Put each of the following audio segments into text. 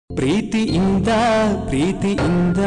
ಪ್ರೀತಿಯಿಂದ ಪ್ರೀತಿಯಿಂದ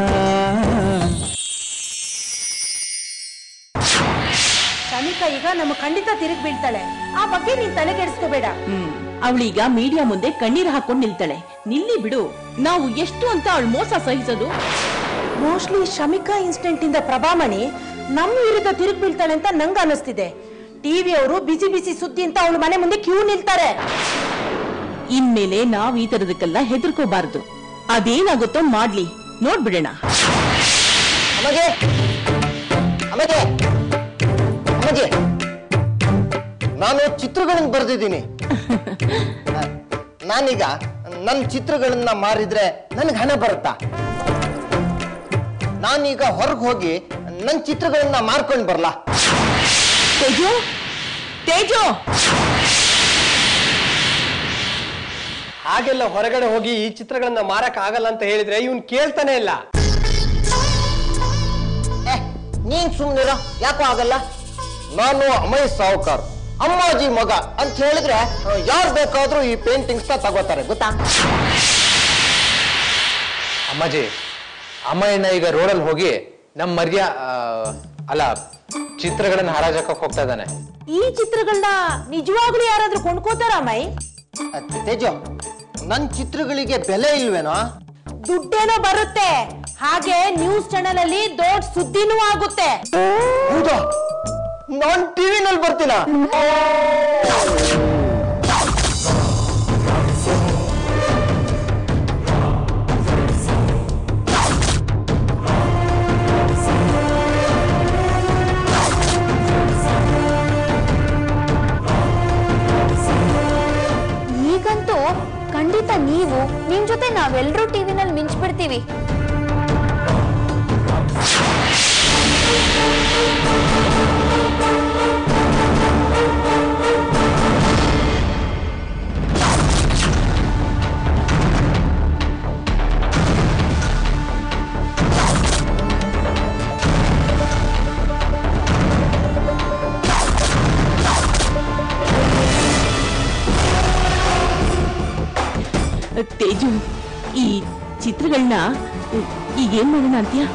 ಶಮಿಕಾ ಈಗ ನಮ್ಮ ಖಂಡಿತ ತಿರುಗಿ ಬೀಳ್ತಾಳೆ ಆ ಬಗ್ಗೆ ನೀನ್ ತಲೆ ಕೆಡಿಸ್ಕೋಬೇಡ ಹ್ಮ್ ಅವಳೀಗ ಮೀಡಿಯಾ ಮುಂದೆ ಕಣ್ಣೀರ್ ಹಾಕೊಂಡ್ ನಿಲ್ತಾಳೆ ನಿಲ್ಲಿ ಬಿಡು ನಾವು ಎಷ್ಟು ಅಂತ ಅವಳು ಮೋಸ ಸಹಿಸೋದು ಮೋಸ್ಟ್ಲಿ ಶಮಿಕಾ ಇನ್ಸಿಡೆಂಟ್ ಇಂದ ಪ್ರಭಾಮಣಿ ನಮ್ಮ ವಿರುದ್ಧ ತಿರುಗಿ ಬೀಳ್ತಾಳೆ ಅಂತ ನಂಗ ಅನಿಸ್ತಿದೆ ಟಿವಿ ಅವರು ಬಿಸಿ ಬಿಸಿ ಸುದ್ದಿ ಅಂತ ಅವಳು ಮನೆ ಮುಂದೆ ಕ್ಯೂ ನಿಲ್ತಾರೆ ಇನ್ಮೇಲೆ ನಾವ್ ಈ ತರದಕ್ಕೆಲ್ಲ ಹೆದರ್ಕೋಬಾರ್ದು ಅದೇನಾಗುತ್ತೋ ಮಾಡ್ಲಿ ನೋಡ್ಬಿಡೋಣ ಅಮಗೆ ಅಮಗೆ ಅಮಗೆ ನಾನು ಚಿತ್ರಗಳನ್ನು ಬರೆದಿದ್ದೀನಿ ನಾನೀಗ ನನ್ನ ಚಿತ್ರಗಳನ್ನ ಮಾರಿದ್ರೆ ನನಗೆ ಹಣ ಬರುತ್ತಾ ನಾನೀಗ ಹೊರಗೆ ಹೋಗಿ ನನ್ನ ಚಿತ್ರಗಳನ್ನ ಮಾರ್ಕೊಂಡು ಬರಲಾ ತೇಜು ತೇಜು ಹಾಗೆಲ್ಲ ಹೊರಗಡೆ ಹೋಗಿ ಈ ಚಿತ್ರಗಳನ್ನ ಮಾರಕ್ ಆಗಲ್ಲ ಅಂತ ಹೇಳಿದ್ರೆ ಇವನ್ ಕೇಳ್ತಾನೆ ಇಲ್ಲ ಏ ನೀನ್ ಸುಮ್ಮನಿರೋ ಯಾಕೋ ಆಗಲ್ಲ ನಾನು ಅಮಯ್ ಸಾವುಕಾರ್ ಅಮ್ಮಾಜಿ ಮಗ ಅಂತ ಹೇಳಿದ್ರೆ ಯಾರು ಬೇಕಾದ್ರೂ ಈ ಪೇಂಟಿಂಗ್ಸ್ ತಗೋತಾರೆ ಗೊತ್ತಾ ಅಮ್ಮಾಜಿ ಅಮ್ಮಯ್ಯಣ್ಣ ಈಗ ರೋಡಲ್ಲಿ ಹೋಗಿ ನಮ್ಮ ಮರ್ಯ ಆ, ಅಲ್ಲ ಚಿತ್ರಗಳನ್ನ ಹರಾಜಕ್ಕೆ ಹೋಗ್ತಾ ಇದ್ದಾನೆ ಈ ಚಿತ್ರಗಳನ್ನ ನಿಜವಾಗ್ಲೂ ಯಾರಾದ್ರೂ ಕೊಂಡ್ಕೋತಾರ ಮೈ ಅಹ್, ತೇಜು ನನ್ನ ಚಿತ್ರಗಳಿಗೆ ಬೆಲೆ ಇಲ್ವೇನೋ ದುಡ್ಡೇನೋ ಬರುತ್ತೆ ಹಾಗೆ ನ್ಯೂಸ್ ಚಾನೆಲ್ ಅಲ್ಲಿ ದೊಡ್ಡ ಸುದ್ದಿನೂ ಆಗುತ್ತೆ ಹೌದಾ ನಾನ್ ಟಿವಿನಲ್ಲಿ ಬರ್ತೀನ ಈಗಂತೂ ಖಂಡಿತ ನೀವು ನಿಮ್ ಜೊತೆ ನಾವೆಲ್ಲರೂ ಟಿವಿನಲ್ಲಿ ಮಿಂಚ್ಬಿಡ್ತೀವಿ ತೇಜು ಈ ಚಿತ್ರಗಳನ್ನ ಈಗ ಏನ್ ಮಾಡೋಣ ಅಂತ್ಯ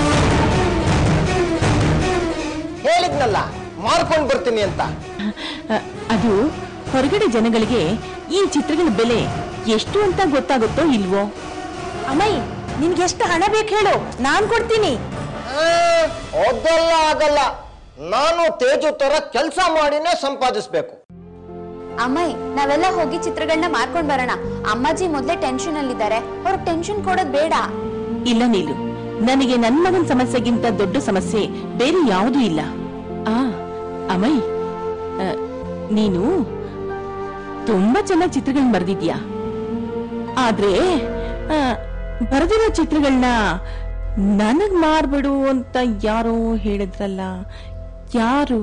ಹೇಳಿದ್ನಲ್ಲ ಮಾರ್ಕೊಂಡ್ ಬರ್ತೀನಿ ಅಂತ ಅದು ಹೊರಗಡೆ ಜನಗಳಿಗೆ ಈ ಚಿತ್ರಗಳ ಬೆಲೆ ಎಷ್ಟು ಅಂತ ಗೊತ್ತಾಗುತ್ತೋ ಇಲ್ವೋ ಅಮ್ಮಯ್ ನಿನ್ಗೆ ಎಷ್ಟು ಹಣ ಬೇಕು ಹೇಳು ನಾನ್ ಕೊಡ್ತೀನಿ ಆ, ಅದೆಲ್ಲ ಆಗಲ್ಲ ನಾನು ತೇಜು ತರ ಕೆಲಸ ಮಾಡಿನೇ ಸಂಪಾದಿಸ್ಬೇಕು ಅಮ್ಮಯ್ ನಾವೆಲ್ಲ ಹೋಗಿ ಚಿತ್ರಗಳನ್ನ ಮಾರ್ಕೊಂಡ್ ಬರೋಣ ಅಮ್ಮಾಜಿ ಮೊದ್ಲೇ ಟೆನ್ಷನ್ ಅಲ್ಲಿದ್ದಾರೆ ಅವ್ರಿಗೆ ಟೆನ್ಷನ್ ಕೊಡೋದ್ ಬೇಡ ಇಲ್ಲ ನೀಲು ನನಗೆ ನನ್ ಮಗನ್ ಸಮಸ್ಯೆಗಿಂತ ದೊಡ್ಡ ಸಮಸ್ಯೆ ಬೇರೆ ಯಾವುದೂ ಇಲ್ಲ ಆ ಅಮಯ್ ಆ, ನೀನು ತುಂಬಾ ಚೆನ್ನಾಗಿ ಚಿತ್ರಗಳನ್ನ ಬರೆದಿದ್ಯಾ ಆದ್ರೆ ಆ, ಬರೆದಿರೋ ಚಿತ್ರಗಳನ್ನ ನನಗ್ ಮಾಡ್ಬಿಡು ಅಂತ ಯಾರೋ ಹೇಳಿದ್ರಲ್ಲ ಯಾರು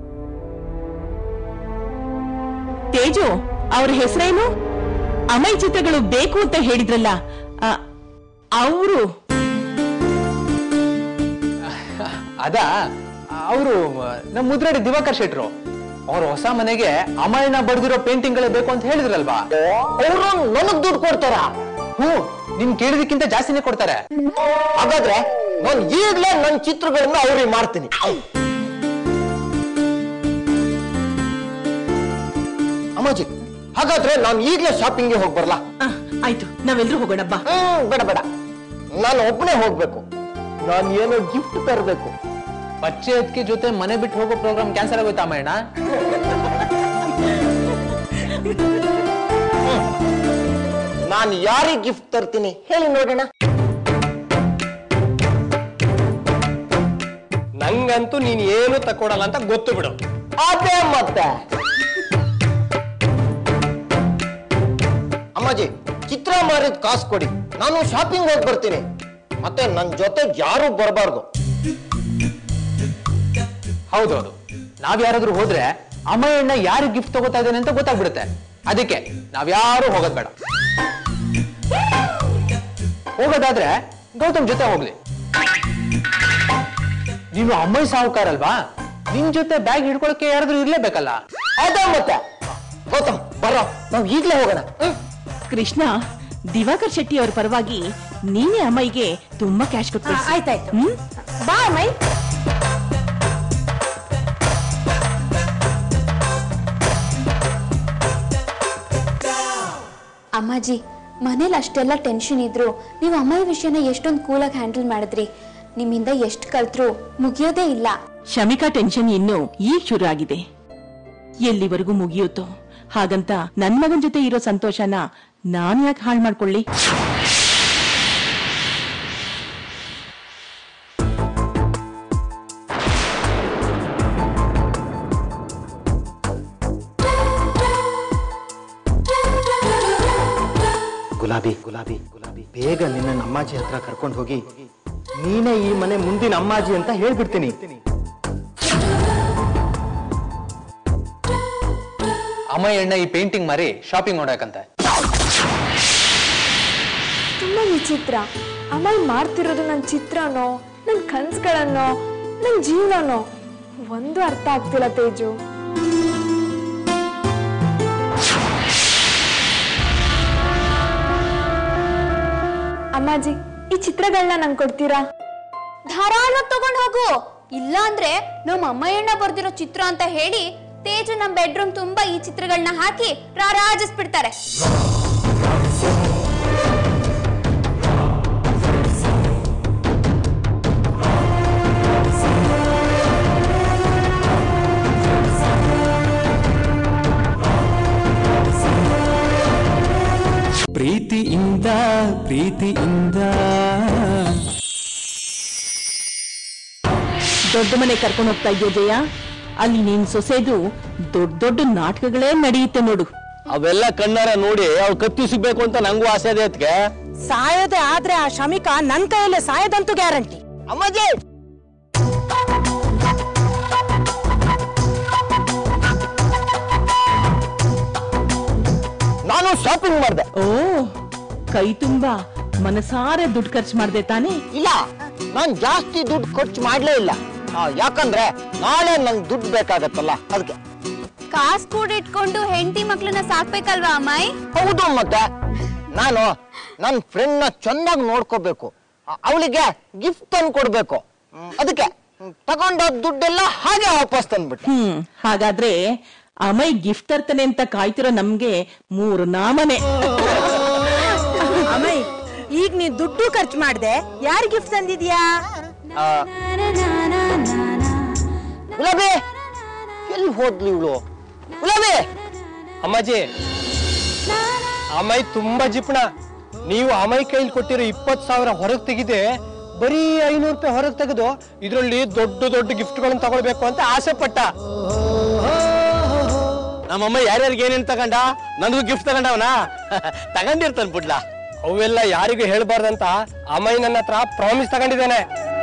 ತೇಜು ಅವ್ರ ಹೆಸರೇನು ಅಮಯ್ ಚಿತ್ರಗಳು ಬೇಕು ಅಂತ ಹೇಳಿದ್ರಲ್ಲ ಅವರು ಅದ ಅವರು ನಮ್ಮ ಮುದ್ರಡಿ ದಿವಾಕರ್ ಶೆಟ್ರು ಅವ್ರ ಹೊಸ ಮನೆಗೆ ಅಮ್ಮಯ್ಯಣ್ಣ ಬಡ್ದಿರೋ ಪೇಂಟಿಂಗ್ಗಳೇ ಬೇಕು ಅಂತ ಹೇಳಿದ್ರಲ್ವಾ ಅವರು ನನಗ್ ದುಡ್ಡು ಕೊಡ್ತಾರ ಹ್ಞೂ ನಿಮ್ ಕೇಳಿದಕ್ಕಿಂತ ಜಾಸ್ತಿನೇ ಕೊಡ್ತಾರೆ ಹಾಗಾದ್ರೆ ನಾನು ಈಗ್ಲೇ ನನ್ನ ಚಿತ್ರಗಳನ್ನ ಅವ್ರಿಗೆ ಮಾಡ್ತೀನಿ ಅಮ್ಮಾಜಿ ಹಾಗಾದ್ರೆ ನಾನು ಈಗ್ಲೇ ಶಾಪಿಂಗ್ಗೆ ಹೋಗಿ ಬರಲಾ ಆ, ಆಯ್ತು ನಾವೆಲ್ರೂ ಹೋಗೋಣ ಬಾ ಹ್ಮ್ ಬೇಡ ಬೇಡ ನಾನು ಒಬ್ಬನೇ ಹೋಗ್ಬೇಕು ನಾನು ಏನೋ ಗಿಫ್ಟ್ ತರಬೇಕು ಬಚ್ಚೆ ಅದಕ್ಕೆ ಜೊತೆ ಮನೆ ಬಿಟ್ಟು ಹೋಗೋ ಪ್ರೋಗ್ರಾಮ್ ಕ್ಯಾನ್ಸಲ್ ಆಗೋಯ್ತಾ ಅಮ್ಮಯ್ಯಣ್ಣ ನಾನು ಯಾರಿಗೆ ಗಿಫ್ಟ್ ತರ್ತೀನಿ ಹೇಳಿ ನೋಡೋಣ ನಂಗಂತೂ ನೀನ್ ಏನು ತಕೊಡಲ್ಲ ಅಂತ ಗೊತ್ತು ಬಿಡು ಅದೇ ಮತ್ತೆ ಅಮ್ಮಾಜಿ ಚಿತ್ರ ಮಾರಿದ ಕಾಸು ಕೊಡಿ ನಾನು ಶಾಪಿಂಗ್ ಹೋಗಿ ಬರ್ತೀನಿ ಮತ್ತೆ ನನ್ನ ಜೊತೆ ಯಾರು ಬರಬಾರ್ದು ಹೌದೌದು ನಾವ್ ಯಾರಾದ್ರೂ ಹೋದ್ರೆ ಅಮ್ಮಯ್ಯಣ್ಣ ಯಾರು ಗಿಫ್ಟ್ ತಗೋತಾ ಇದ್ದಾನೆ ಅಂತ ಗೊತ್ತಾಗ್ಬಿಡುತ್ತೆ ಅದಕ್ಕೆ ನಾವ್ಯಾರು ಹೋಗೋದ್ ಬೇಡ ಹೋಗೋದಾದ್ರೆ ಗೌತಮ್ ಜೊತೆ ಹೋಗ್ಲಿ ನೀನು ಅಮ್ಮಯ್ಯ ಸಾಹುಕಾರ ಅಲ್ವಾ ನಿನ್ ಜೊತೆ ಬ್ಯಾಗ್ ಹಿಡ್ಕೊಳಕ್ಕೆ ಯಾರಾದ್ರೂ ಇರ್ಲೇಬೇಕಲ್ಲ ಅದೇ ಮತ್ತೆ ಗೌತಮ್ ಬರೋ ನಾವು ಈಗ್ಲೇ ಹೋಗೋಣ ಹ್ಮ್ ಕೃಷ್ಣ ದಿವಾಕರ್ ಶೆಟ್ಟಿ ಅವ್ರ ಪರವಾಗಿ ನೀನೇ ಅಮ್ಮಯ್ಯಗೆ ತುಂಬಾ ಕ್ಯಾಶ್ ಆ, ಕೊಟ್ಟು ಆಯ್ತಾಯ್ತು ಹ್ಮ್ ಬಾ ಅಮ್ಮಯ್ ಅಮ್ಮಾಜಿ ಮನೇಲಿ ಅಷ್ಟೆಲ್ಲ ಟೆನ್ಷನ್ ಇದ್ರು ನೀವು ಅಮ್ಮಯ್ಯ ವಿಷಯನ ಎಷ್ಟೊಂದು ಕೂಲಾಗಿ ಹ್ಯಾಂಡಲ್ ಮಾಡಿದ್ರಿ ನಿಮ್ಮಿಂದ ಎಷ್ಟು ಕಲ್ತ್ರು ಮುಗಿಯೋದೇ ಇಲ್ಲ ಶಮಿಕಾ ಟೆನ್ಷನ್ ಇನ್ನು ಈಗ ಶುರು ಆಗಿದೆ ಎಲ್ಲಿವರೆಗೂ ಮುಗಿಯುತ್ತೋ ಹಾಗಂತ ನನ್ ಮಗನ್ ಜೊತೆ ಇರೋ ಸಂತೋಷನ ನಾನ್ ಯಾಕೆ ಹಾಳು ಮಾಡ್ಕೊಳ್ಳಿ ಗುಲಾಬಿ ಗುಲಾಬಿ ಗುಲಾಬಿ ಬೇಗ ನಿನ್ನ ಅಮ್ಮಾಜಿ ಹತ್ರ ಕರ್ಕೊಂಡು ಹೋಗಿ ನೀನೇ ಈ ಮನೆ ಮುಂದಿನ ಅಮ್ಮಾಜಿ ಅಂತ ಹೇಳ್ಬಿಡ್ತೀನಿ ಅಮ್ಮಯ್ಯ ಅಣ್ಣ ಈ ಪೇಂಟಿಂಗ್ ಮಾರಿ ಶಾಪಿಂಗ್ ನೋಡಕಂತೆ ತುಂಬಾ ವಿಚಿತ್ರ ಅಮಲ್ ಮಾಡ್ತಿರೋದು ನನ್ನ ಚಿತ್ರನೋ ನನ್ನ ಕನ್ಸುಗಳನ್ನೋ ನನ್ನ ಜೀವನನೋ ಒಂದು ಅರ್ಥ ಆಗ್ತಿಲ್ಲ ತೇಜು ಅಮ್ಮಾಜಿ ಈ ಚಿತ್ರಗಳನ್ನ ನಂಗೆ ಕೊಡ್ತೀರಾ ಧಾರಾಳವಾಗಿ ತಗೊಂಡ್ ಹೋಗು ಇಲ್ಲ ಅಂದ್ರೆ ನಮ್ಮ ಅಮ್ಮಯ್ಯಣ್ಣ ಬರ್ದಿರೋ ಚಿತ್ರ ಅಂತ ಹೇಳಿ ತೇಜು ನಮ್ ಬೆಡ್ರೂಮ್ ತುಂಬಾ ಈ ಚಿತ್ರಗಳನ್ನ ಹಾಕಿ ರಾರಾಜಿಸ್ಬಿಡ್ತಾರೆ ಪ್ರೀತಿಯಿಂದ ಪ್ರೀತಿಯಿಂದ ದೊಡ್ಡ ಮನೆ ಕರ್ಕೊಂಡು ಹೋಗ್ತಾ ಇದ್ಯೋ ಜಯ ಅಲ್ಲಿ ನೀನ್ ಸೊಸೆದು ದೊಡ್ಡ ದೊಡ್ಡ ನಾಟಕಗಳೇ ನಡೆಯುತ್ತೆ ನೋಡು ಅವೆಲ್ಲ ಕಣ್ಣಾರ ನೋಡಿ ಅವ್ರು ಕತ್ತಿ ಸಿಗ್ಬೇಕು ಅಂತ ನಂಗೂ ಆಸೆ ಇದೆ ಅದಕ್ಕೆ ಸಾಯೋದೆ ಆದ್ರೆ ಆ ಶಮಿಕಾ ನನ್ ಕೈಯಲ್ಲೇ ಸಾಯದಂತೂ ಗ್ಯಾರಂಟಿ ಅಮ್ಮಾಜಿ ನಾನು ಶಾಪಿಂಗ್ ಮಾಡಿದೆ ಓ ಕೈ ತುಂಬಾ ಮನಸಾರೆ ದುಡ್ಡು ಖರ್ಚು ಮಾಡ್ದೆ ತಾನೇ ಇಲ್ಲ ನಾನ್ ಜಾಸ್ತಿ ದುಡ್ಡು ಖರ್ಚು ಮಾಡ್ಲೇ ಇಲ್ಲ ಆ, ಯಾಕಂದ್ರೆ ನಾಳೆ ನಂಗೆ ದುಡ್ಡು ಬೇಕಾಗತ್ತಲ್ಲ ಅದಕ್ಕೆ ಕಾಸ್ ಕೂಡ ಇಟ್ಕೊಂಡು ಹೆಂಡತಿ ಮಕ್ಳನ್ನ ಸಾಕ್ಬೇಕಲ್ವಾ ಅಮ್ಮಾಯಿ ಹೌದು ಮತ್ತೆ ನಾನು ನನ್ನ ಫ್ರೆಂಡ್ನ ಚೆನ್ನಾಗಿ ನೋಡ್ಕೋಬೇಕು ಅವಳಿಗೆ ಗಿಫ್ಟ್ ತಂದು ಕೊಡ್ಬೇಕು ಹ್ಮ್, ಅದಕ್ಕೆ ಹ್ಮ್, ತಗೊಂಡ ದುಡ್ಡೆಲ್ಲ ಹಾಗೆ ವಾಪಸ್ ತಂದ್ಬಿಟ್ಟೆ ಹ್ಮ್ ಹಾಗಾದ್ರೆ ಅಮೈ ಗಿಫ್ಟ್ ತರ್ತಾನೆ ಅಂತ ಕಾಯ್ತಿರೋ ನಮ್ಗೆ ಮೂರು ನಾಮನೆ ಅಮ್ಮಯ್ ಈಗ ನೀ ದುಡ್ಡು ಖರ್ಚು ಮಾಡ್ದೆ ಯಾರ್ ಗಿಫ್ಟ್ ತಂದಿದ್ಯಾ ಆ, ಗುಲಾಬಿ ಎಲ್ಲಿ ಹೋದ್ಲು ಇವಳು ಗುಲಾಬಿ ಅಮ್ಮಾಜಿ ಅಮ್ಮಾಯಿ ತುಂಬಾ ಜಿಪಣ ನೀವು ಅಮ್ಮಾಯಿ ಕೈಲಿ ಕೊಟ್ಟಿರೋ ಇಪ್ಪತ್ತು ಸಾವಿರ ಹೊರಗೆ ತೆಗಿದೆ ಬರೀ ಐನೂರು ರೂಪಾಯಿ ಹೊರಗೆ ತೆಗೆದು ಇದರಲ್ಲಿ ದೊಡ್ಡ ದೊಡ್ಡ ಗಿಫ್ಟ್ಗಳನ್ನ ತಗೊಳ್ಬೇಕು ಅಂತ ಆಸೆ ಪಟ್ಟ ನಮ್ಮಮ್ಮ ಯಾರ್ಯಾರಿಗೆ ಏನೇನ್ ತಗೊಂಡ ನನಗೂ ಗಿಫ್ಟ್ ತಗೊಂಡವನ ತಗೊಂಡಿರ್ತಾನೆ ಬಿಡ್ಲ ಅವೆಲ್ಲ ಯಾರಿಗೂ ಹೇಳ್ಬಾರ್ದಂತ ಅಮ್ಮಾಯಿ ನನ್ನ ಹತ್ರ ಪ್ರಾಮಿಸ್ ತಗೊಂಡಿದ್ದೇನೆ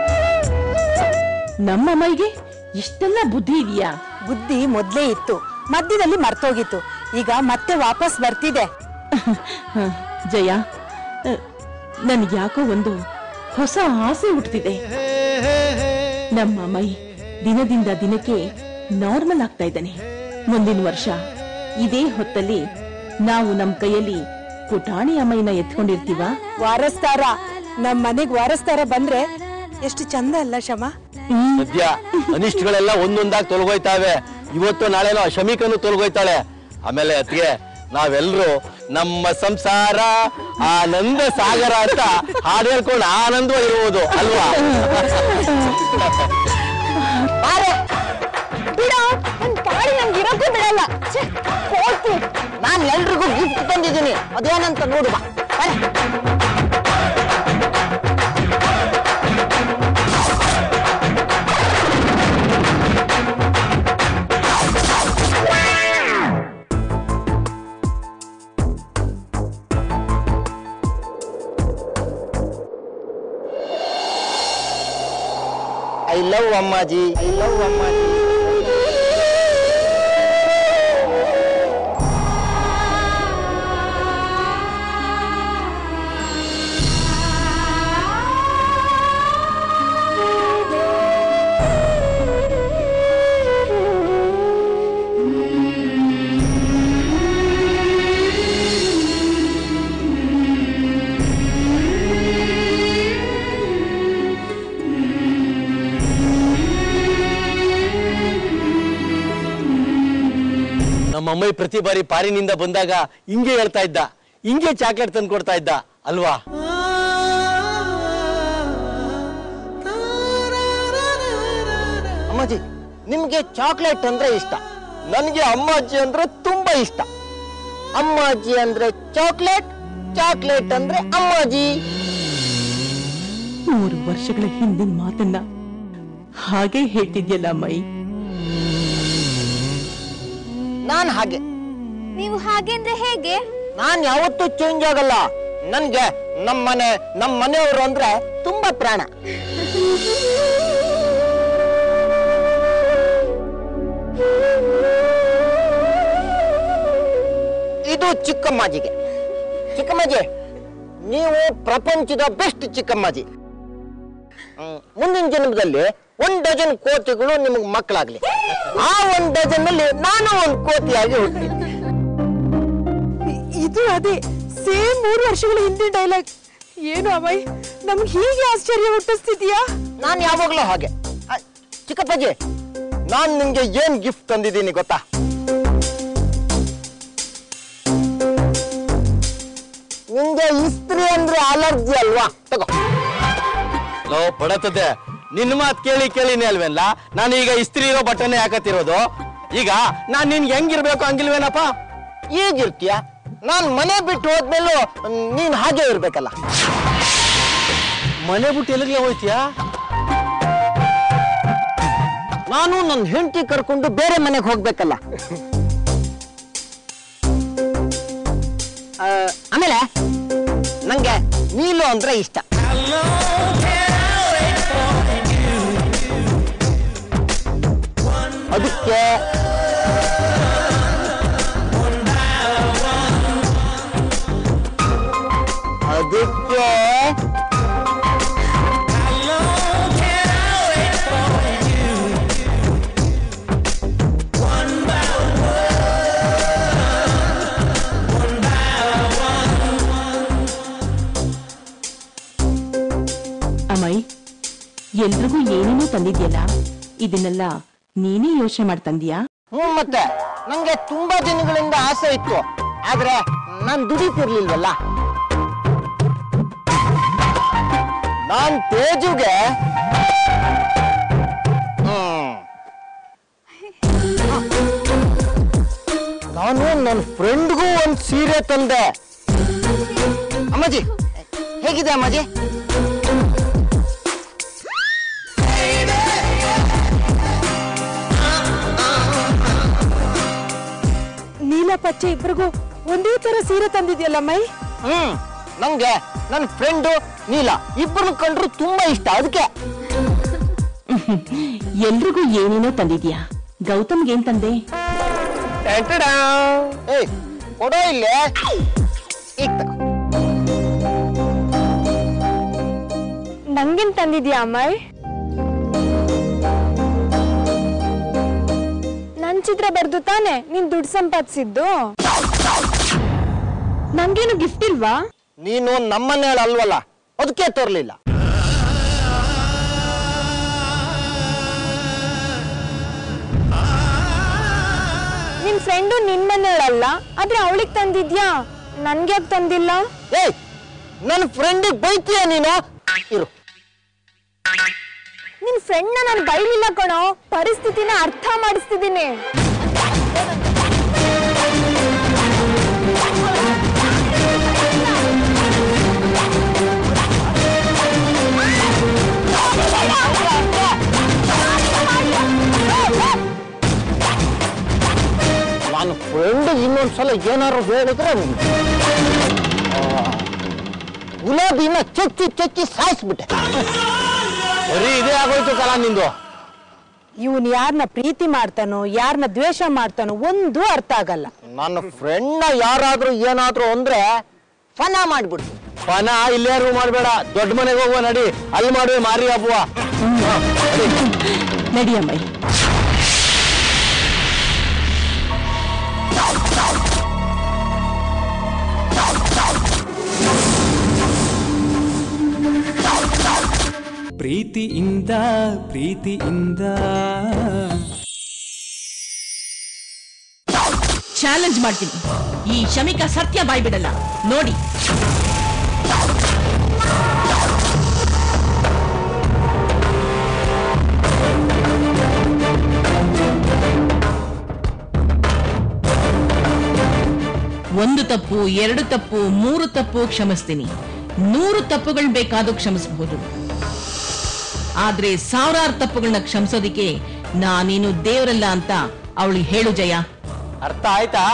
ನಮ್ಮ ಅಮ್ಮಯ್ಯಗೆ ಇಷ್ಟೆಲ್ಲ ಬುದ್ಧಿ ಇದೆಯಾ ಬುದ್ಧಿ ಮೊದ್ಲೇ ಇತ್ತು ಮಧ್ಯದಲ್ಲಿ ಮರ್ತೋಗಿತ್ತು ಈಗ ಮತ್ತೆ ವಾಪಸ್ ಬರ್ತಿದೆ ಹ, ಜಯ ನನ್ಗೆ ಯಾಕೋ ಒಂದು ಹೊಸ ಆಸೆ ಹುಟ್ಟುತ್ತಿದೆ ನಮ್ಮ ಮೈ ದಿನದಿಂದ ದಿನಕ್ಕೆ ನಾರ್ಮಲ್ ಆಗ್ತಾ ಇದ್ದಾನೆ ಮುಂದಿನ ವರ್ಷ ಇದೇ ಹೊತ್ತಲ್ಲಿ ನಾವು ನಮ್ ಕೈಯಲ್ಲಿ ಪುಟಾಣಿ ಅಮ್ಮಯ್ಯನ ಎತ್ಕೊಂಡಿರ್ತೀವ ವಾರಸ್ತಾರ ನಮ್ ಮನೆಗ್ ವಾರಸ್ತಾರ ಬಂದ್ರೆ ಎಷ್ಟು ಚಂದ ಅಲ್ಲ ಶಮ ಸದ್ಯ ಅನಿಷ್ಟಗಳೆಲ್ಲ ಒಂದೊಂದಾಗಿ ತೊಲಗೋಯ್ತಾವೆ ಇವತ್ತು ನಾಳೆನೋ ಶಮೀಕನು ತೊಲಗೋಯ್ತಾಳೆ ಆಮೇಲೆ ಅತ್ಗೆ ನಾವೆಲ್ಲರೂ ನಮ್ಮ ಸಂಸಾರ ಆನಂದ ಸಾಗರ ಅಂತ ಹಾಡು ಹೇಳ್ಕೊಂಡು ಆನಂದವಾಗಿರ್ಬೋದು ಅಲ್ವಾ ಬಿಡೋ ನನ್ ಪಾಡಿ ನನ್ಗೆ ಇರೋಕ್ಕೂ ಬಿಡಲ್ಲ ಛೆ, ಹೋಗ್ತೀನಿ ನಾನು ಎಲ್ರಿಗೂ ಗಿಫ್ಟ್ ತಂದಿದ್ದೀನಿ ಅದೇನಂತ ನೋಡು ಬಾ ಬನ್ನಿ. I love Ammaji I love Ammaji ಅಮ್ಮಯ್ಯ ಪ್ರತಿ ಬಾರಿ ಪಾರಿನಿಂದ ಬಂದಾಗ ಹಿಂಗೆ ಹೇಳ್ತಾ ಇದ್ದ ಹಿಂಗೆ ಚಾಕ್ಲೇಟ್ ತಂದು ಕೊಡ್ತಾ ಇದ್ದ ಅಲ್ವಾ ಅಮ್ಮಾಜಿ ನಿಮ್ಗೆ ಚಾಕ್ಲೇಟ್ ಅಂದ್ರೆ ಇಷ್ಟ ನನಗೆ ಅಮ್ಮಾಜಿ ಅಂದ್ರೆ ತುಂಬಾ ಇಷ್ಟ ಅಮ್ಮಾಜಿ ಅಂದ್ರೆ ಚಾಕ್ಲೇಟ್ ಚಾಕ್ಲೇಟ್ ಅಂದ್ರೆ ಅಮ್ಮಾಜಿ ಮೂರು ವರ್ಷಗಳ ಹಿಂದಿನ ಮಾತನ್ನ ಹಾಗೆ ಹೇಳ್ತಿದ್ಯಲ್ಲ ಮೈ ನಾನ್ ಹಾಗೆ ನೀವು ಹಾಗೆ ಅಂದ್ರೆ ಹೇಗೆ ನಾನ್ ಯಾವತ್ತೂ ಚೇಂಜ್ ಆಗಲ್ಲ ನನ್ಗೆ ನಮ್ಮನೆ ನಮ್ಮ ಮನೆಯವರು ಅಂದ್ರೆ ತುಂಬಾ ಪ್ರಾಣ ಇದು ಚಿಕ್ಕಮ್ಮಾಜಿಗೆ ಚಿಕ್ಕಮ್ಮಾಜಿ ನೀವು ಪ್ರಪಂಚದ ಬೆಸ್ಟ್ ಚಿಕ್ಕಮ್ಮಾಜಿ ಹ್ಮ್, ಮುಂದಿನ ಜನ್ಮದಲ್ಲಿ ಒಂದ್ ಡಜನ್ ಕೋತಿಗಳು ನಿಮಗೆ ಮಕ್ಕಳಾಗ್ಲಿ ಆ ಒಂದ್ ಡಜನ್ ಅಲ್ಲಿ ನಾನು ಒಂದ್ ಕೋತಿಯಾಗಿ ಹುಟ್ಟಿ ಇದು ಅದೇ ಸೇಮ್ ಮೂರು ವರ್ಷಗಳ ಹಿಂದಿನ ಡೈಲಾಗ್ ಏನು ಅಮಯ್ ನಮ್ಗೆ ಹೀಗೆ ಆಶ್ಚರ್ಯ ಹುಟ್ಟಿಸ್ತಿದ್ಯಾ ನಾನು ಯಾವಾಗ್ಲೂ ಹಾಗೆ ಆ, ಚಿಕ್ಕಪ್ಪಾಜಿ ನಾನ್ ನಿಮ್ಗೆ ಏನ್ ಗಿಫ್ಟ್ ತಂದಿದ್ದೀನಿ ಗೊತ್ತಾ ನಿಂಗೆ ಇಸ್ತ್ರಿ ಅಂದ್ರೆ ಅಲರ್ಜಿ ಅಲ್ವಾ ತಗೋ ಲೋ ಬಡತದೆ ನಿನ್ನ ಮಾತು ಕೇಳಿ ಕೇಳಿನೇ ಅಲ್ವೇನ್ಲ ನಾನು ಈಗ ಇಸ್ತ್ರಿ ಇರೋ ಬಟ್ಟನೆ ಹಾಕತ್ತಿರೋದು ಈಗ ನಾನ್ ನಿನ್ಗೆ ಹೆಂಗಿರ್ಬೇಕು ಹಂಗಿಲ್ವೇನಪ್ಪ ಈಗಿರ್ತೀಯ ನಾನ್ ಮನೆ ಬಿಟ್ಟು ಹೋದ್ಮೇಲೂ ನೀನ್ ಹಾಗೆ ಇರ್ಬೇಕಲ್ಲ ಮನೆ ಬಿಟ್ಟು ಎಲ್ಲಿಗೆ ಹೋಯ್ತೀಯಾ ನಾನು ನನ್ನ ಹೆಂಡತಿ ಕರ್ಕೊಂಡು ಬೇರೆ ಮನೆಗೆ ಹೋಗ್ಬೇಕಲ್ಲ ಆ, ಆಮೇಲೆ ನಂಗೆ ನೀಲು ಅಂದ್ರೆ ಇಷ್ಟ ಅದಕ್ಕೆ ಅದಕ್ಕೆ ಅಮೈ ಎಲ್ರಿಗೂ ಏನೇನೋ ತಂದಿದ್ಯಲ್ಲ ಇದನ್ನೆಲ್ಲ ನೀನೇ ಯೋಚನೆ ಮಾಡಿ ತಂದ್ಯಾ ಹ್ಞೂ ಮತ್ತೆ ನಂಗೆ ತುಂಬಾ ದಿನಗಳಿಂದ ಆಸೆ ಇತ್ತು ಆದ್ರೆ ನಾನ್ ದುಡಿತಿರ್ಲಿಲ್ವಲ್ಲ ನಾನ್ ತೇಜುಗೆ ಹ್ಮ್. ನಾನು ನನ್ನ ಫ್ರೆಂಡ್ಗೂ ಒಂದ್ ಸೀರೆ ತಂದೆ ಅಮ್ಮಾಜಿ ಹೇಗಿದೆ ಅಮ್ಮಾಜಿ ನೀಲ ಪಚ್ಚೆ ಇಬ್ರಿಗೂ ಒಂದೇ ತರ ಸೀರೆ ತಂದಿದ್ಯಲ್ಲ ಮೈ ಹ್ಮ್ ನಂಗೆ ನನ್ನ ಫ್ರೆಂಡು ನೀಲ ಇಬ್ಬರನ್ನ ಕಂಡ್ರು ತುಂಬಾ ಇಷ್ಟ ಅದಕ್ಕೆ ಎಲ್ರಿಗೂ ಏನೇನೋ ತಂದಿದ್ಯಾ ಗೌತಮ್ಗೆ ಏನ್ ತಂದೆ ಏಯ್ ಕೊಡೋ ಇಲ್ಲೇ ಈಗ ತಗೋ ನಂಗೇನ್ ತಂದಿದ್ಯಾ ಅಮ್ಮಾಯ್ ನನ್ ಚಿತ್ರ ಬರ್ದು ತಾನೆ ನೀನ್ ದುಡ್ಡು ಸಂಪಾದಿಸಿದ್ದು ನಂಗೇನು ಗಿಫ್ಟ್ ಇಲ್ವಾ ನೀನು ನಮ್ಮನೇಳ ಅಲ್ವಲ್ಲ ಅದಕ್ಕೆ ತರ್ಲಿಲ್ಲ ನಿನ್ ಫ್ರೆಂಡು ನಿನ್ ಮನೆಯಲ್ಲ ಆದ್ರೆ ಅವಳಿಗೆ ತಂದಿದ್ಯಾ ನನ್ಗ್ಯಾಕ್ ತಂದಿಲ್ಲ ಏಯ್ ನನ್ನ ಫ್ರೆಂಡಿಗೆ ಬೈತೀಯ ನೀನು ಇರು ನಿನ್ ಫ್ರೆಂಡ್ನ ನಾನು ಬೈಲಿಲ್ಲ ಕಣೋ ಪರಿಸ್ಥಿತಿನ ಅರ್ಥ ಮಾಡಿಸ್ತಿದ್ದೀನಿ ನನ್ನ ಫ್ರೆಂಡ್ ಇನ್ನೊಂದ್ಸಲ ಏನಾರು ಹೇಳಿದ್ರೆ ಆ, ಗುಲಾಬಿನ ಚಚ್ಚಿ ಚಚ್ಚಿ ಸಾಯಿಸ್ಬಿಟ್ಟೆ ಬರೀ ಇದೇ ಆಗೋಯ್ತು ಕಲ ನಿಂದು ಇವನ್ ಯಾರನ್ನ ಪ್ರೀತಿ ಮಾಡ್ತಾನೋ ಯಾರನ್ನ ದ್ವೇಷ ಮಾಡ್ತಾನೋ ಒಂದು ಅರ್ಥ ಆಗಲ್ಲ ನನ್ನ ಫ್ರೆಂಡ್ನ ಯಾರಾದ್ರೂ ಏನಾದ್ರೂ ಅಂದ್ರೆ ಫನ ಮಾಡ್ಬಿಡ್ತು ಪನ ಇಲ್ಲೇರು ಮಾಡ್ಬೇಡ ದೊಡ್ಡ ಮನೆಗೆ ಹೋಗುವ ನಡಿ ಅಲ್ಲಿ ಮಾಡುವೆ ಮಾರಿ ಹಬ್ಬುವ ನಡಿ ಅಮ್ಮೈ ಪ್ರೀತಿಯಿಂದ ಪ್ರೀತಿಯಿಂದ ಚಾಲೆಂಜ್ ಮಾಡ್ತೀನಿ ಈ ಶಮಿಕಾ ಸತ್ಯ ಬಾಯ್ಬಿಡಲ್ಲ ನೋಡಿ ಒಂದು ತಪ್ಪು ಎರಡು ತಪ್ಪು ಮೂರು ತಪ್ಪು ಕ್ಷಮಿಸ್ತೀನಿ ನೂರು ತಪ್ಪುಗಳು ಬೇಕಾದ್ರೂ ಕ್ಷಮಿಸಬಹುದು ಆದ್ರೆ ಸಾವಿರಾರು ತಪ್ಪುಗಳನ್ನ ಕ್ಷಮಿಸೋದಿಕ್ಕೆ ನಾನೇನು ದೇವರಲ್ಲ ಅಂತ ಅವಳಿಗೆ ಹೇಳು ಜಯ ಅರ್ಥ ಆಯ್ತಾ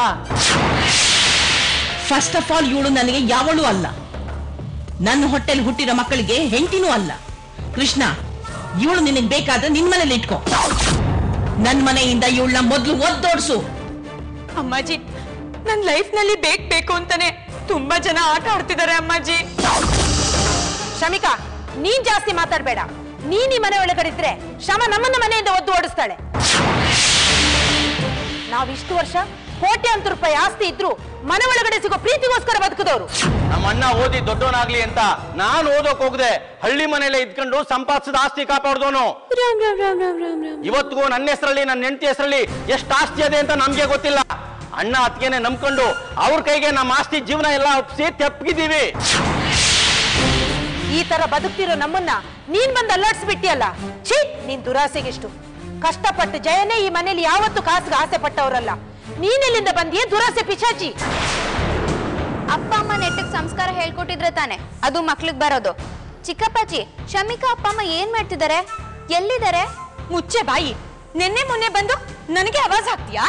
ಫಸ್ಟ್ ಆಫ್ ಆಲ್ ಇವಳು ನನಗೆ ಯಾವಳು ಅಲ್ಲ ನನ್ನ ಹೊಟ್ಟೆಲ್ ಹುಟ್ಟಿರೋ ಮಕ್ಕಳಿಗೆ ಹೆಂಡತಿನೂ ಅಲ್ಲ ಕೃಷ್ಣ ಇವಳು ನಿನಗೆ ಬೇಕಾದ್ರೆ ನಿನ್ ಮನೇಲಿ ಇಟ್ಕೋ ನನ್ ಮನೆಯಿಂದ ಇವಳನ್ನ ಮೊದ್ಲು ಒದ್ದೋಡ್ಸು ಅಮ್ಮಾಜಿ ನನ್ ಲೈಫ್ ನಲ್ಲಿ ಬೇಕ್ ಬೇಕು ಅಂತಾನೆ ತುಂಬಾ ಜನ ಆಟ ಆಡ್ತಿದ್ದಾರೆ ಅಮ್ಮಾಜಿ ಶಮಿಕಾ ನೀನ್ ಜಾಸ್ತಿ ಮಾತಾಡ್ಬೇಡ ನೀನ್ ಈ ಮನೆ ಒಳಗಡೆ ಇದ್ರೆ ಶ್ರಮ ನಮ್ಮನ್ನ ಮನೆಯಿಂದ ಒದ್ದು ಓಡಿಸ್ತಾಳೆ ನಾವಿಷ್ಟು ವರ್ಷ ಕೋಟ್ಯಾಂತರ ರೂಪಾಯಿ ಆಸ್ತಿ ಇದ್ರು ಮನೆ ಒಳಗಡೆ ಸಿಗೋ ಪ್ರೀತಿಗೋಸ್ಕರ ಬದುಕಿದವರು ನಮ್ಮ ಅಣ್ಣ ಓದಿ ದೊಡ್ಡವನಾಗ್ಲಿ ಅಂತ ನಾನು ಓದೋಕ್ ಹೋಗದೆ ಹಳ್ಳಿ ಮನೇಲೆ ಇದ್ಕೊಂಡು ಸಂಪಾದಿಸಿದ ಆಸ್ತಿ ಕಾಪಾಡ್ದೋನು ಇವತ್ತಿಗೂ ನನ್ನ ಹೆಸರಲ್ಲಿ ನನ್ನ ಹೆಂಡತಿ ಹೆಸರಲ್ಲಿ ಎಷ್ಟು ಆಸ್ತಿ ಇದೆ ಅಂತ ನಮ್ಗೆ ಗೊತ್ತಿಲ್ಲ ಅಣ್ಣ ಅತ್ತಿಗೆನೆ ನಂಬ್ಕೊಂಡು ಅವ್ರ ಕೈಗೆ ನಮ್ಮ ಆಸ್ತಿ ಜೀವನ ಎಲ್ಲ ಒಪ್ಸಿ ತೆಪ್ಪಗಿದ್ದೀವಿ ಈ ತರ ಬದುಕ್ತಿರೋ ನಮ್ಮನ್ನ ನೀನ್ ಬಂದು ಅಲ್ಲಾಡ್ಸ್ಬಿಟ್ಟಿಯಲ್ಲ ಛೀ ನೀನ್ ದುರಾಸೆಗಿಷ್ಟು ಕಷ್ಟಪಟ್ಟು ಜಯನೇ ಈ ಮನೇಲಿ ಯಾವತ್ತು ಕಾಸಿಗೆ ಆಸೆ ಪಟ್ಟವರಲ್ಲ ನೀನೆಲ್ಲಿಂದ ಬಂದಿಯೇ ದುರಾಸೆ ಪಿಶಾಚಿ ಅಪ್ಪ ಅಮ್ಮ ನೆಟ್ಟಗ್ ಸಂಸ್ಕಾರ ಹೇಳ್ಕೊಟ್ಟಿದ್ರೆ ತಾನೆ ಅದು ಮಕ್ಳಿಗ್ ಬರೋದು ಚಿಕ್ಕಪ್ಪಾಜಿ ಶಮಿಕಾ ಅಪ್ಪ ಅಮ್ಮ ಏನ್ ಮಾಡ್ತಿದ್ದಾರೆ ಎಲ್ಲಿದ್ದಾರೆ ಮುಚ್ಚೆ ಬಾಯಿ ನಿನ್ನೆ ಮೊನ್ನೆ ಬಂದು ನನಗೆ ಆವಾಜ್ ಹಾಕ್ತೀಯಾ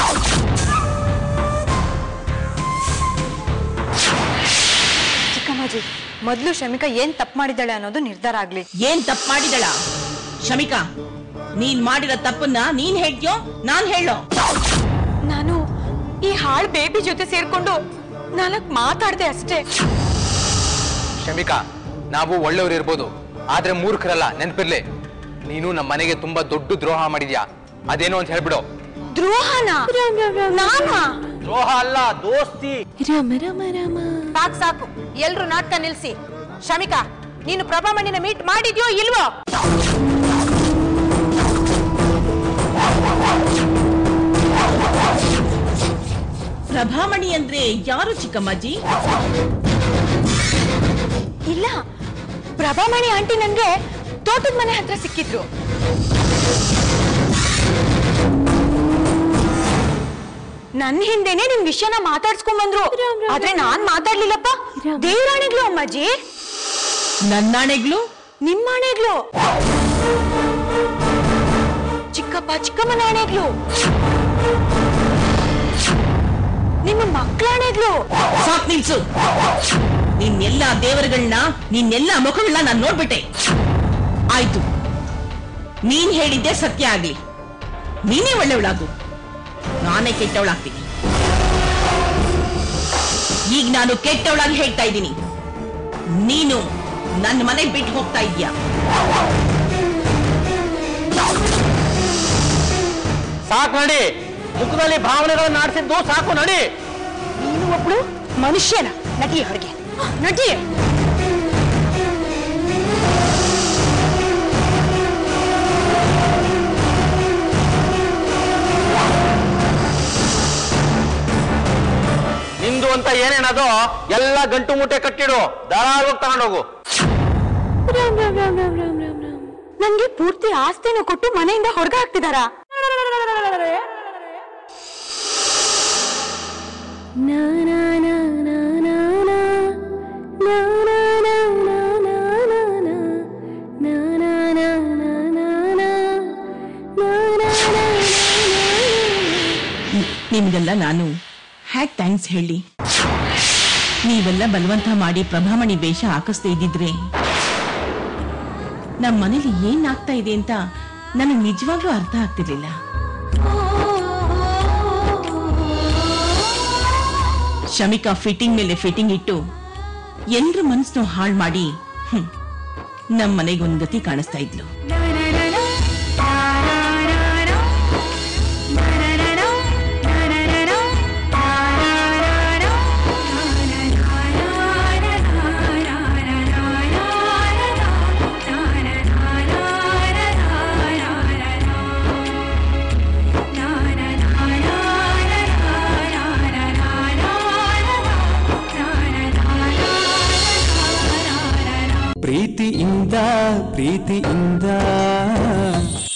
ಚಿಕ್ಕಮ್ಮಾಜಿ ಮೊದ್ಲು ಶಮಿಕಾ ಏನ್ ತಪ್ಪು ಮಾಡಿದ್ದಾಳೆ ಅನ್ನೋದು ನಿರ್ಧಾರ ಆಗ್ಲಿ ಏನ್ ತಪ್ಪು ಮಾಡಿದಳ ಶಮಿಕಾ ನೀನ್ ಮಾಡಿರೋ ತಪ್ಪನ್ನ ನೀನ್ ಹೇಳ್ತೀಯೋ ನಾನ್ ಹೇಳೋ ನಾನು ಈ ಹಾಳ್ ಬೇಬಿ ಜೊತೆ ಸೇರ್ಕೊಂಡು ನಾಲ್ಕ್ ಮಾತಾಡ್ದೆ ಅಷ್ಟೇ ಶಮಿಕಾ ನಾವು ಒಳ್ಳೆಯವ್ರು ಇರ್ಬೋದು ಆದ್ರೆ ಮೂರ್ಖರಲ್ಲ ನೆನ್ಪಿರ್ಲಿ ನೀನು ನಮ್ಮ ಮನೆಗೆ ತುಂಬಾ ದೊಡ್ಡ ದ್ರೋಹ ಮಾಡಿದ್ಯಾ ಅದೇನು ಅಂತ ಹೇಳ್ಬಿಡು ದ್ರೋಹನ ನಾನಾ ದ್ರೋಹ ಅಲ್ಲ ದೋಸ್ತಿ ಸಾಕು ಸಾಕು ಎಲ್ರು ನಾಟಕ ನಿಲ್ಸಿ ಶಮಿಕಾ ನೀನು ಪ್ರಭಾಮಣಿನ ಮೀಟ್ ಮಾಡಿದ್ಯೋ ಇಲ್ವೋ ಪ್ರಭಾಮಣಿ ಅಂದ್ರೆ ಯಾರು ಚಿಕ್ಕಮ್ಮಾಜಿ ಇಲ್ಲ ಪ್ರಭಾಮಣಿ ಆಂಟಿ ನನ್ಗೆ ತೋಟದ ಮನೆ ಹತ್ರ ಸಿಕ್ಕಿದ್ರು ನನ್ ಹಿಂದೆನೆ ನಿಮ್ ವಿಷಯನ ಮಾತಾಡ್ಸ್ಕೊಂಡ್ ಬಂದ್ರು ಆದ್ರೆ ನಾನ್ ಮಾತಾಡ್ಲಿಲ್ಲಪ್ಪ ದೇವರಾಣಿಗ್ಲು ಅಮ್ಮಾಜಿ ನನ್ನಾಣೆಗ್ಲು ನಿಮ್ಮಾಣೆಗ್ಲು ಚಿಕ್ಕಪ್ಪ ಚಿಕ್ಕಮ್ಮನ ಆಣೆಗ್ಲು ನಿಮ್ಮ ಮಕ್ಕಳಾಣೆಗ್ಲು ಸಾಕ್ ನಿಲ್ಸು ನಿನ್ನೆಲ್ಲ ದೇವರುಗಳನ್ನ ನಿನ್ನೆಲ್ಲ ಮುಖಗಳನ್ನ ನಾನು ನೋಡ್ಬಿಟ್ಟೆ ಆಯ್ತು ನೀನ್ ಹೇಳಿದ್ದೆ ಸತ್ಯ ಆಗ್ಲಿ ನೀನೇ ಒಳ್ಳೆಯವಳಾಗು ನಾನೇ ಕೆಟ್ಟವಳಾಗ್ತೀನಿ ಈಗ ನಾನು ಕೆಟ್ಟವಳಾಗಿ ಹೇಳ್ತಾ ಇದ್ದೀನಿ ನೀನು ನನ್ನ ಮನೆ ಬಿಟ್ಟು ಹೋಗ್ತಾ ಇದೀಯಾ ಸಾಕು ನಡಿ ಮುಖದಲ್ಲಿ ಭಾವನೆಗಳನ್ನ ಆಡಿಸಿದ್ದು ಸಾಕು ನಡಿ ನೀನು ಒಬ್ಳು ಮನುಷ್ಯನ ನಟಿ ಹೊರಗೆ ನಟಿ ನಿಂದು ಅಂತ ಏನೇನದೋ ಎಲ್ಲ ಗಂಟು ಮುಟ್ಟೆ ಕಟ್ಟಿಡು ಧಾರಾಳವಾಗಿ ತಗೊಂಡೋಗು ನನ್ಗೆ ಪೂರ್ತಿ ಆಸ್ತಿನ ಕೊಟ್ಟು ಮನೆಯಿಂದ ಹೊರಗೆ ಹಾಕ್ತಿದಾರಾ ನಿಮ್ಗೆಲ್ಲ ನಾನು ಹ್ಯಾಕ್ ಥ್ಯಾಂಕ್ಸ್ ಹೇಳಿ ನೀವೆಲ್ಲ ಬಲವಂತ ಮಾಡಿ ಪ್ರಭಾಮಣಿ ವೇಷ ಹಾಕಿಸ್ತಾ ಇದ್ದಿದ್ರೆ ನಮ್ಮ ಮನೇಲಿ ಏನ್ ಆಗ್ತಾ ಇದೆ ಅಂತ ನನಗೆ ನಿಜವಾಗ್ಲೂ ಅರ್ಥ ಆಗ್ತಿರ್ಲಿಲ್ಲ ಶಮಿಕಾ ಫಿಟ್ಟಿಂಗ್ ಮೇಲೆ ಫಿಟ್ಟಿಂಗ್ ಇಟ್ಟು ಎಲ್ರ ಮನಸ್ಸನ್ನು ಹಾಳು ಮಾಡಿ ಹ್ಮ್, ನಮ್ ಮನೆಗೆ ಒಂದ್ ಗತಿ ಕಾಣಿಸ್ತಾ ಇದ್ಲು ಪ್ರೀತಿಯಿಂದ ಪ್ರೀತಿಯಿಂದ